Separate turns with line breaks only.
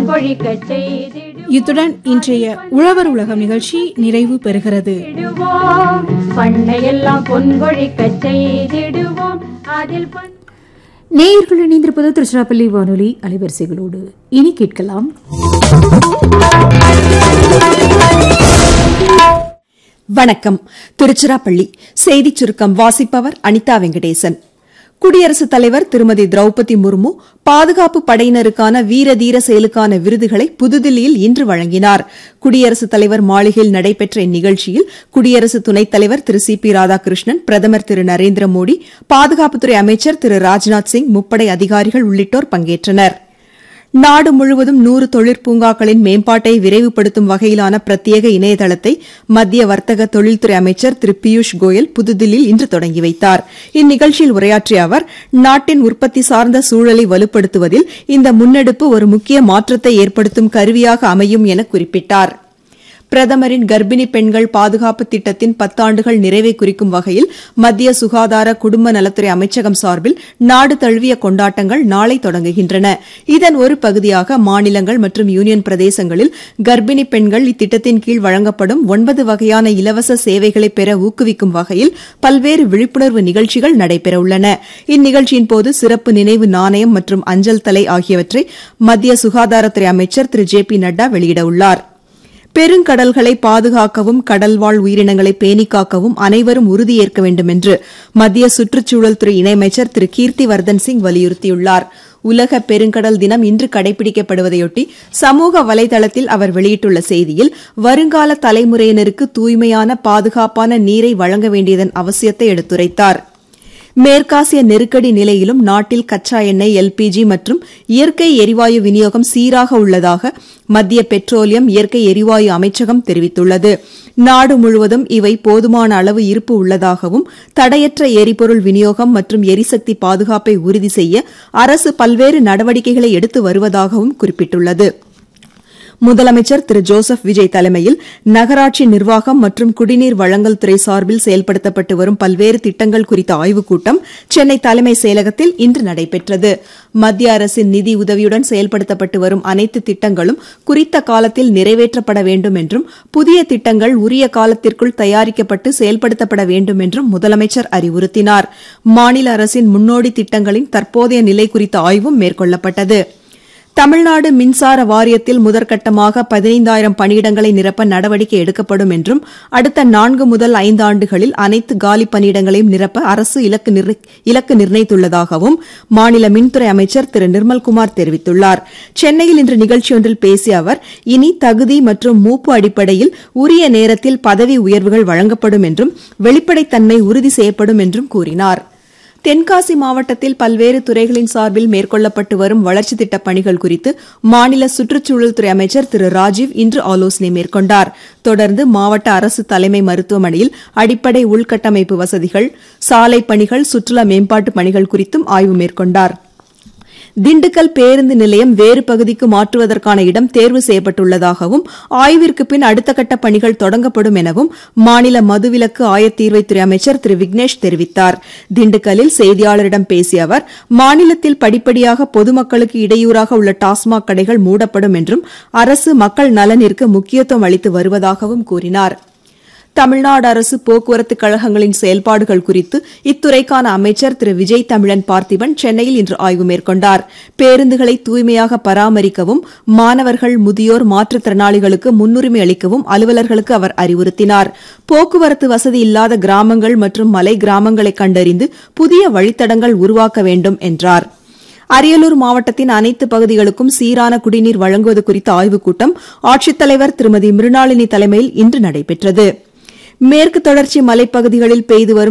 பொன்கொழிக்கச் செய்திடுவோம்
இத்துடன் இன்றைய உழவர் உலகம் நிகழ்ச்சி நிறைவு பெறுகிறது
பண்ணையெல்லாம் பொன்கொழிக்கச் செய்திடுவோம் அதில் பொன்
நேயர்கள் இணைந்திருப்பது திருச்சிராப்பள்ளி வானொலி அலைவரிசைகளோடு இனி கேட்கலாம்
வணக்கம் திருச்சிராப்பள்ளி செய்திச் சுருக்கம் வாசிப்பவர் அனிதா வெங்கடேசன் குடியரசுத் தலைவர் திருமதி திரௌபதி முர்மு பாதுகாப்பு படையினருக்கான வீர தீர செயலுக்கான விருதுகளை புதுதில்லியில் இன்று வழங்கினார் குடியரசுத் தலைவர் மாளிகையில் நடைபெற்ற இந்நிகழ்ச்சியில் குடியரசு துணைத் தலைவர் திரு சி பி ராதாகிருஷ்ணன் பிரதமர் திரு நரேந்திர மோடி பாதுகாப்புத்துறை அமைச்சர் திரு ராஜ்நாத் சிங் முப்படை அதிகாரிகள் உள்ளிட்டோர் பங்கேற்றனா் நாடு முழுவதும் நூறு தொழிற்பூங்காக்களின் மேம்பாட்டை விரைவுபடுத்தும் வகையிலான பிரத்யேக இணையதளத்தை மத்திய வர்த்தக தொழில்துறை அமைச்சர் திரு பியூஷ் கோயல் புதுதில்லியில் இன்று தொடங்கி வைத்தார் இந்நிகழ்ச்சியில் உரையாற்றிய அவர் நாட்டின் உற்பத்தி சார்ந்த சூழலை வலுப்படுத்துவதில் இந்த முன்னெடுப்பு ஒரு முக்கிய மாற்றத்தை ஏற்படுத்தும் கருவியாக அமையும் என குறிப்பிட்டார் பிரதமரின் கர்ப்பிணி பெண்கள் பாதுகாப்பு திட்டத்தின் பத்தாண்டுகள் நிறைவை குறிக்கும் வகையில் மத்திய சுகாதார குடும்ப நலத்துறை அமைச்சகம் சார்பில் நாடு தழுவிய கொண்டாட்டங்கள் நாளை தொடங்குகின்றன இதன் ஒரு பகுதியாக மாநிலங்கள் மற்றும் யூனியன் பிரதேசங்களில் கர்ப்பிணி பெண்கள் இத்திட்டத்தின் கீழ் வழங்கப்படும் ஒன்பது வகையான இலவச சேவைகளை பெற ஊக்குவிக்கும் வகையில் பல்வேறு விழிப்புணர்வு நிகழ்ச்சிகள் நடைபெறவுள்ளன இந்நிகழ்ச்சியின் போது சிறப்பு நினைவு நாணயம் மற்றும் அஞ்சல் தலை ஆகியவற்றை மத்திய சுகாதாரத்துறை அமைச்சர் திரு ஜே பி நட்டா வெளியிடவுள்ளாா் பெருங்கடல்களை பாதுகாக்கவும் கடல்வாழ் உயிரினங்களை பேணிக் காக்கவும் அனைவரும் உறுதியேற்க வேண்டும் என்று மத்திய சுற்றுச்சூழல் துறை இணையமைச்சர் திரு கீர்த்திவர்தன் சிங் வலியுறுத்தியுள்ளார் உலக பெருங்கடல் தினம் இன்று கடைபிடிக்கப்படுவதையொட்டி சமூக வலைதளத்தில் அவர் வெளியிட்டுள்ள செய்தியில் வருங்கால தலைமுறையினருக்கு தூய்மையான பாதுகாப்பான நீரை வழங்க வேண்டியதன் அவசியத்தை எடுத்துரைத்தாா் மேற்காசிய நெருக்கடி நிலையிலும் நாட்டில் கச்சா எண்ணெய் எல்பிஜி மற்றும் இயற்கை எரிவாயு விநியோகம் சீராக உள்ளதாக மத்திய பெட்ரோலியம் இயற்கை எரிவாயு அமைச்சகம் தெரிவித்துள்ளது நாடு முழுவதும் இவை போதுமான அளவு இருப்பு உள்ளதாகவும் தடையற்ற எரிபொருள் விநியோகம் மற்றும் எரிசக்தி பாதுகாப்பை உறுதி செய்ய அரசு பல்வேறு நடவடிக்கைகளை எடுத்து வருவதாகவும் குறிப்பிட்டுள்ளது முதலமைச்சர் திரு ஜோசப் விஜய் தலைமையில் நகராட்சி நிர்வாகம் மற்றும் குடிநீர் வழங்கல் துறை சார்பில் செயல்படுத்தப்பட்டு வரும் பல்வேறு திட்டங்கள் குறித்த ஆய்வுக் கூட்டம் சென்னை தலைமை செயலகத்தில் இன்று நடைபெற்றது மத்திய அரசின் நிதி உதவியுடன் செயல்படுத்தப்பட்டு வரும் அனைத்து திட்டங்களும் குறித்த காலத்தில் நிறைவேற்றப்பட வேண்டும் என்றும் புதிய திட்டங்கள் உரிய காலத்திற்குள் தயாரிக்கப்பட்டு செயல்படுத்தப்பட வேண்டும் என்றும் முதலமைச்சர் அறிவுறுத்தினார் மாநில அரசின் முன்னோடி திட்டங்களின் தற்போதைய நிலை குறித்த ஆய்வும் மேற்கொள்ளப்பட்டது தமிழ்நாடு மின்சார வாரியத்தில் முதற்கட்டமாக பதினைந்தாயிரம் பணியிடங்களை நிரப்ப நடவடிக்கை எடுக்கப்படும் என்றும் அடுத்த நான்கு முதல் ஐந்து ஆண்டுகளில் அனைத்து காலி பணியிடங்களையும் நிரப்ப அரசு இலக்கு நிர்ண- இலக்கு நிர்ணயித்துள்ளதாகவும் மாநில மின்துறை அமைச்சர் திரு நிர்மல்குமார் தெரிவித்துள்ளார் சென்னையில் இன்று நிகழ்ச்சியொன்றில் பேசிய அவர் இனி தகுதி மற்றும் மூப்பு அடிப்படையில் உரிய நேரத்தில் பதவி உயர்வுகள் வழங்கப்படும் என்றும் வெளிப்படைத்தன்மை உறுதி செய்யப்படும் என்றும் கூறினார் தென்காசி மாவட்டத்தில் பல்வேறு துறைகளின் சார்பில் மேற்கொள்ளப்பட்டு வரும் வளர்ச்சித் திட்டப் பணிகள் குறித்து மாநில சுற்றுச்சூழல் துறை அமைச்சர் திரு ராஜீவ் இன்று ஆலோசனை மேற்கொண்டார் தொடர்ந்து மாவட்ட அரசு தலைமை மருத்துவமனையில் அடிப்படை உள்கட்டமைப்பு வசதிகள் சாலை பணிகள் சுற்றுலா மேம்பாட்டு பணிகள் குறித்தும் ஆய்வு மேற்கொண்டார் திண்டுக்கல் பேருந்து நிலையம் வேறு பகுதிக்கு மாற்றுவதற்கான இடம் தேர்வு செய்யப்பட்டுள்ளதாகவும் ஆய்விற்கு பின் அடுத்த கட்ட பணிகள் தொடங்கப்படும் எனவும் மாநில மதுவிலக்கு ஆயத்தீர்வைத்துறை அமைச்சர் திரு விக்னேஷ் தெரிவித்தார் திண்டுக்கல்லில் செய்தியாளரிடம் பேசிய அவர் மாநிலத்தில் படிப்படியாக பொதுமக்களுக்கு இடையூறாக உள்ள டாஸ்மாக் கடைகள் மூடப்படும் என்றும் அரசு மக்கள் நலனிற்கு முக்கியத்துவம் அளித்து வருவதாகவும் கூறினார் தமிழ்நாடு அரசு போக்குவரத்து கழகங்களின் செயல்பாடுகள் குறித்து இத்துறைக்கான அமைச்சர் திரு விஜய் தமிழன் பார்த்திபன் சென்னையில் இன்று ஆய்வு மேற்கொண்டார் பேருந்துகளை தூய்மையாக பராமரிக்கவும் மாணவர்கள் முதியோர் மாற்றுத்திறனாளிகளுக்கு முன்னுரிமை அளிக்கவும் அலுவலர்களுக்கு அவர் அறிவுறுத்தினார் போக்குவரத்து வசதி இல்லாத கிராமங்கள் மற்றும் மலை கிராமங்களை கண்டறிந்து புதிய வழித்தடங்கள் உருவாக்க வேண்டும் என்றார் அரியலூர் மாவட்டத்தின் அனைத்து பகுதிகளுக்கும் சீரான குடிநீர் வழங்குவது குறித்த ஆய்வுக் கூட்டம் ஆட்சித்தலைவர் திருமதி மிருணாளினி தலைமையில் இன்று நடைபெற்றது மேற்கு தொடர்ச்சி மலைப்பகுதிகளில் பெய்து வரும்